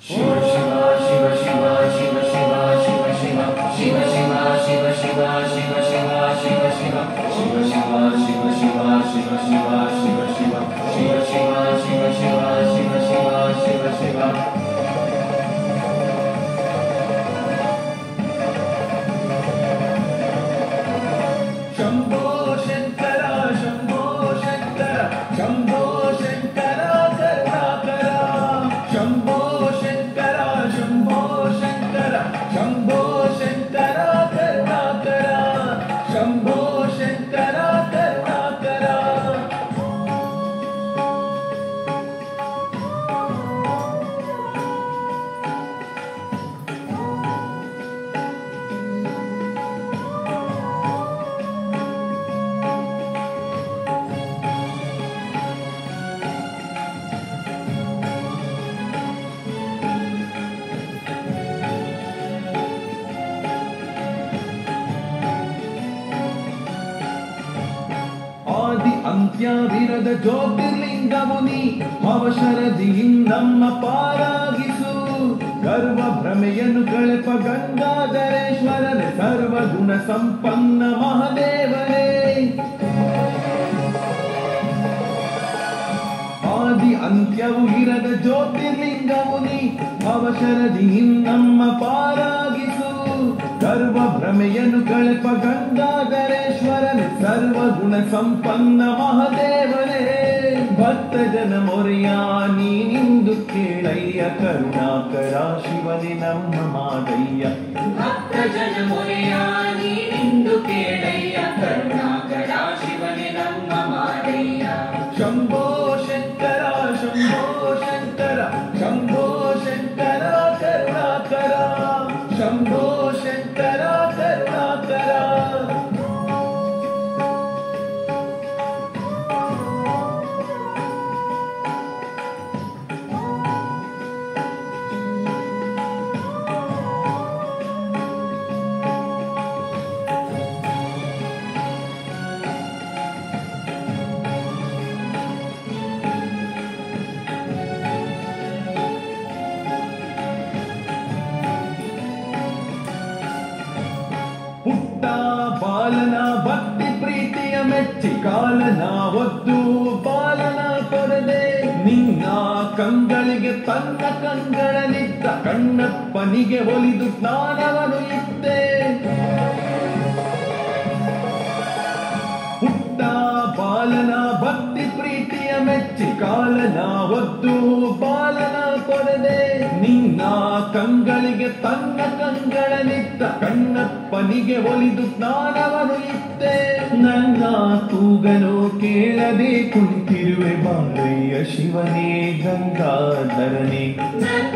ಶಂಭೋ ಶಂಕರ ಶಂಭೋ ಶಂಕರ ಶಂಭೋ ಶಂಕರ ಕರುಣಾಕರ ಶಂಭೋ ಶಂಕರ ಶಂಭೋ ಶಂಕರ ಶಂಭೋ ಶಂಕರ ಕರುಣಾಕರ ಶಂಭೋ ಶಂಕರ ಕರುಣಾಕರ ಆದಿ ಅಂತ್ಯವಿರದ ಜ್ಯೋತಿರ್ಲಿಂಗಮುನಿ ಭವಶರದಿಯಿಂದಮ್ಮ ಪಾರಾಗಿಸು ಗರ್ವ ಭ್ರಮೆಯನ್ನು ಕಳೆಪ ಗಂಗಾಧರೇಶ್ವರನೇ ಸರ್ವಗುಣ ಸಂಪನ್ನ ಮಹದೇವನೇ ಆದಿ ಅಂತ್ಯವು ಇರದ ಜ್ಯೋತಿರ್ಲಿಂಗಮುನಿ ಭವಶರದಿಯಿಂದಮ್ಮ ಪಾರಾಗಿಸು ಗರ್ವ ಭ್ರಮೆಯನ್ನು ಕಳೆಪ ಗಂಗಾಧರೇಶ್ವರನೇ ಸರ್ವಗುಣ ಸಂಪನ್ನ ಮಹದೇವನೇ ಭಕ್ತ ಜನ ಮೊರೆಯ ನೀನಿಂದು ಕೇಳಯ್ಯ ಕರುಣಾಕರ ಶಿವನೇ ನಮ್ಮ ಮಾದಯ್ಯ ಭಕ್ತ ಜನ ಮೊರೆಯ ನೀನಿಂದು ಕೇಳಯ್ಯ ಕರುಣಾಕರ ಶಿವನೇ ನಮ್ಮ ಮಾದಯ್ಯ ಶಂಭೋ ಶಂಕರ ಶಂಭೋ ಶಂಕರ ಶಂಭೋ ಶಂಕರ ಕರುಣಾಕರ ಶಂಭೋ ಶಂಕರ ಕರುಣಾಕರ ಪುಟ್ಟ ಬಾಲನ ಭಕ್ತಿ ಪ್ರೀತಿಯ ಮೆಚ್ಚಿ ಕಾಲನ ಒದ್ದು ಬಾಲನ ಕೊಡದೆ ನಿನ್ನ ಕಂಗಳಿಗೆ ತನ್ನ ಕಂಗಳನಿದ್ದ ಕಣ್ಣಪ್ಪನಿಗೆ ಒಲಿದು ಜ್ಞಾನವನು ಇದ್ದೆ ಪುಟ್ಟ ಬಾಲನ ಭಕ್ತಿ ಪ್ರೀತಿಯ ಮೆಚ್ಚಿ ಕಾಲನ ಒದ್ದು ಬಾಲನ ಕೊಡದೆ ನಿನ್ನ ಕಂಗಳಿಗೆ ತನ್ನ ಕಂಗಳನಿದ್ದ ಕಣ್ಣಪ್ಪನಿಗೆ ಒಲಿದು ಜ್ಞಾನವನು ಇದ್ದೆ ನನ್ನ ಕೂಗನು ಕೇಳದೆ ಕುಳಿತಿರುವೆ ಬಾರಯ್ಯ ಶಿವನೇ ಗಂಗಾಧರನೇ ನನ್ನ